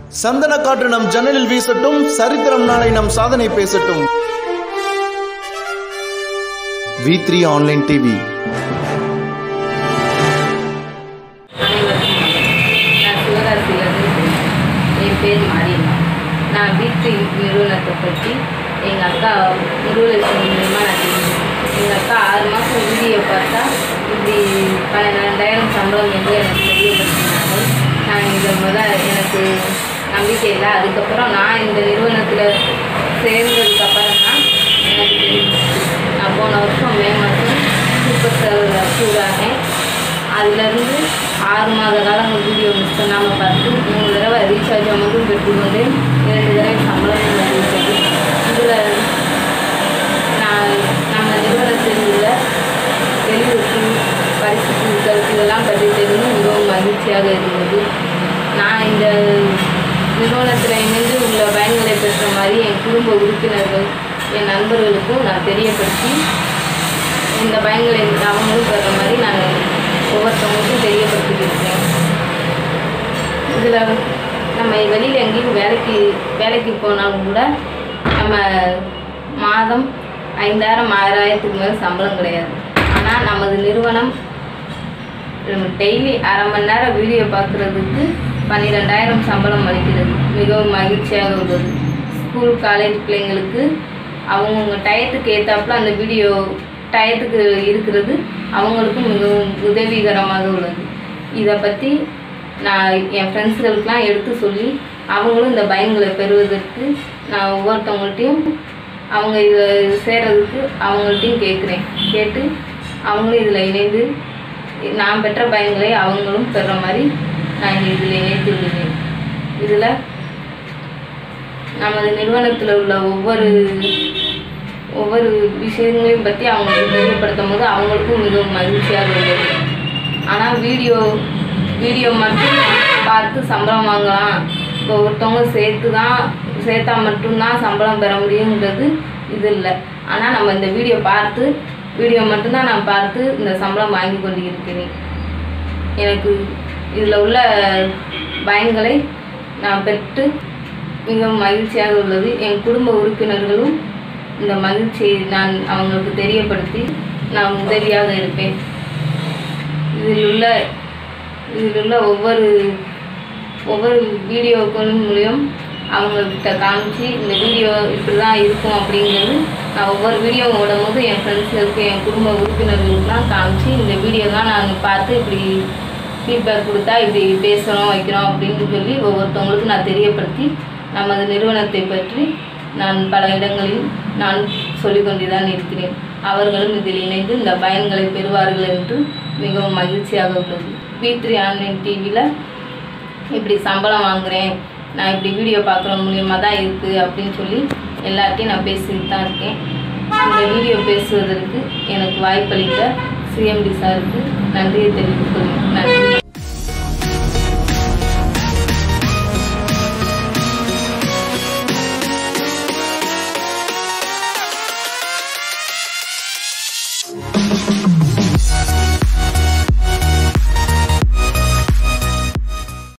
சந்தன காற்று நம் ஜன்னலில் வீசட்டும் சரித்திரம் நாளை நம் சாதனை பேசட்டும் வி த்ரீ ஆன்லைன் டிவி அனைவருக்கும் வணக்கம். நான் சிவகாசியிலேருந்து பேசுகிறேன் என் பேர் மாரியம்மா நான் வீட்டு நிறுவனத்தை பற்றி எங்கள் அக்கா நிறுவனத்தின் மூலியமாக நான் தெரிஞ்சேன் எங்கள் அக்கா ஆறு மாதம் வீடியோ பார்த்தா இப்படி பன்னெண்டாயிரம் சம்பளம் என்று எனக்கு தெரியப்படுத்தினாங்க நான் இதை முதல் எனக்கு நம்பிக்கை இல்லை அதுக்கப்புறம் நான் இந்த நிறுவனத்தில் சேர்ந்ததுக்கப்புறம் தான் எனக்கு தெரியும் நான் போன வருஷம் மே மாதம் சூப்பர் ஸ்டார் அப்ரூவ் ஆனேன் அதுலேருந்து ஆறு மாத காலம் வீடியோ மிஸ் பண்ணாமல் பார்த்து மூணு தடவை ரீசார்ஜ் அமௌண்ட்டும் பெற்றுக்கொண்டு இரண்டு தடவை சம்பளமும் வந்துவிட்டது இதில் நான் நம்ம நிறுவனத்தில் உள்ள தெளிவுக்கு பரிசு குழுக்கள் இதெல்லாம் பற்றி தெரிந்து மிகவும் மகிழ்ச்சியாக இருந்தது நான் இந்த நிறுவனத்தில் இணைந்து உள்ள பயன்களை பெற்ற மாதிரி என் குடும்ப உறுப்பினர்கள் என் நண்பர்களுக்கும் நான் தெரியப்படுத்தி இந்த பயன்களை அவங்களும் பெற மாதிரி நான் ஒவ்வொருத்தவங்களுக்கும் தெரியப்படுத்தியிருக்கேன் இதில் நம்ம வெளியில் எங்கேயும் வேலைக்கு வேலைக்கு போனாலும் கூட நம்ம மாதம் ஐந்தாயிரம் ஆறாயிரத்துக்கு மேலே சம்பளம் கிடையாது ஆனால் நமது நிறுவனம் டெய்லி அரை மணி நேரம் வீடியோ பார்க்குறதுக்கு பன்னிரெண்டாயிரம் சம்பளம் அளிக்கிறது மிகவும் மகிழ்ச்சியாக உள்ளது ஸ்கூல் காலேஜ் பிள்ளைங்களுக்கு அவங்கவுங்க டயத்துக்கு ஏற்றாப்புல அந்த வீடியோ டயத்துக்கு இருக்கிறது அவங்களுக்கும் மிகவும் உதவிகரமாக உள்ளது இதை பற்றி நான் என் ஃப்ரெண்ட்ஸுகளுக்கெலாம் எடுத்து சொல்லி அவங்களும் இந்த பயன்களை பெறுவதற்கு நான் ஒவ்வொருத்தவங்கள்ட்டையும் அவங்க இதை சேர்றதுக்கு அவங்கள்ட்டையும் கேட்குறேன் கேட்டு அவங்களும் இதில் இணைந்து நான் பெற்ற பயன்களை அவங்களும் பெற மாதிரி நான் இதில் இணைத்துள்ளேன் இதில் நமது நிறுவனத்தில் உள்ள ஒவ்வொரு ஒவ்வொரு விஷயங்களையும் பற்றி அவங்களுக்கு தெரியப்படுத்தும் போது அவங்களுக்கும் மிகவும் மகிழ்ச்சியாக உள்ளது ஆனால் வீடியோ வீடியோ மட்டும் பார்த்து சம்பளம் வாங்கலாம் இப்போ ஒருத்தவங்க சேர்த்து தான் சேர்த்தா மட்டும்தான் சம்பளம் பெற முடியுங்கிறது இது இல்லை ஆனால் நம்ம இந்த வீடியோ பார்த்து வீடியோ மட்டும்தான் நான் பார்த்து இந்த சம்பளம் வாங்கி கொண்டு இருக்கிறேன் எனக்கு இதில் உள்ள பயன்களை நான் பெற்று மிகவும் மகிழ்ச்சியாக உள்ளது என் குடும்ப உறுப்பினர்களும் இந்த மகிழ்ச்சியை நான் அவங்களுக்கு தெரியப்படுத்தி நான் உதவியாக இருப்பேன் இதில் உள்ள இதில் உள்ள ஒவ்வொரு ஒவ்வொரு வீடியோக்கள் மூலியம் அவங்கக்கிட்ட காமிச்சு இந்த வீடியோ இப்படி தான் இருக்கும் அப்படிங்கிறது நான் ஒவ்வொரு வீடியோ ஓடும் போது என் ஃப்ரெண்ட்ஸுக்கு என் குடும்ப உறுப்பினர்களுக்கெலாம் காமிச்சு இந்த வீடியோ தான் நாங்கள் பார்த்து இப்படி ஃபீட்பேக் கொடுத்தா இப்படி பேசுகிறோம் வைக்கிறோம் அப்படின்னு சொல்லி ஒவ்வொருத்தவங்களுக்கும் நான் தெரியப்படுத்தி நமது நிறுவனத்தை பற்றி நான் பல இடங்களில் நான் சொல்லிக்கொண்டு தான் இருக்கிறேன் அவர்களும் இதில் இணைந்து இந்த பயன்களை பெறுவார்கள் என்று மிகவும் மகிழ்ச்சியாக உள்ளது பி த்ரீ ஆன்லைன் டிவியில் இப்படி சம்பளம் வாங்குகிறேன் நான் இப்படி வீடியோ பார்க்குற மூலியமாக தான் இருக்குது அப்படின்னு சொல்லி எல்லார்ட்டையும் நான் பேசிட்டு தான் இருக்கேன் இந்த வீடியோ பேசுவதற்கு எனக்கு வாய்ப்பளித்த சிஎம்டி சாருக்கு நன்றியை தெரிவித்துக் கொள்கிறேன் நன்றி